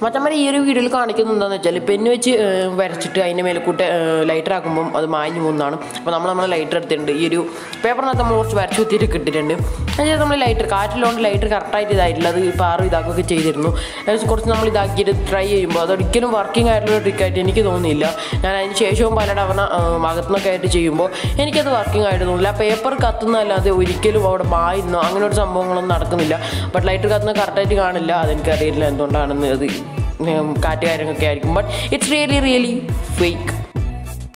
മച്ചന്മാരെ ഈ ഒരു വീഡിയോയിൽ കാണിക്കുന്നത് എന്താണെന്ന് വെച്ചാൽ പെന്ന് വെച്ച് ഏഹ്, വരച്ചിട്ട് അതിൻ്റെ മേലെ കൂട്ട് ലൈറ്റർ ആക്കുമ്പം അത് മാഞ്ഞു പോകുന്നതാണ് അപ്പോൾ നമ്മൾ നമ്മൾ ലൈറ്റർ എടുത്തിട്ടുണ്ട് ഈ ഒരു പേപ്പറിനകത്ത് നമ്മൾ കുറച്ച് വരച്ച് കുത്തിയിട്ട് കിട്ടിയിട്ടുണ്ട് അതിന് നമ്മൾ ലൈറ്റർ കാറ്റിലുകൊണ്ട് ലൈറ്റർ കറക്റ്റായിട്ട് ഇതായിട്ടില്ല അത് പാറും ഇതാക്കുകയൊക്കെ ചെയ്തിരുന്നു അത് കുറച്ച് നമ്മൾ ഇതാക്കിയിട്ട് ട്രൈ ചെയ്യുമ്പോൾ അതൊരിക്കലും വർക്കിംഗ് ആയിട്ടുള്ള ട്രിക്കായിട്ട് എനിക്ക് തോന്നിയില്ല ഞാൻ അതിന് ശേഷവും പല തവണ അകത്തുനിന്നൊക്കെ ആയിട്ട് ചെയ്യുമ്പോൾ എനിക്കത് വർക്കിംഗ് ആയിട്ട് തോന്നില്ല പേപ്പർ കത്തുന്നതല്ലാതെ ഒരിക്കലും അവിടെ മായിരുന്നോ അങ്ങനെ ഒരു സംഭവങ്ങളൊന്നും നടക്കുന്നില്ല ബട്ട് ലൈറ്റർ കത്തുന്ന കറക്റ്റായിട്ട് കാണില്ല അതെനിക്കറിയില്ല എന്തുകൊണ്ടാണെന്ന് അത് ഉം, കാറ്റ് കാര്യങ്ങളൊക്കെ ആയിരിക്കും but it's really really fake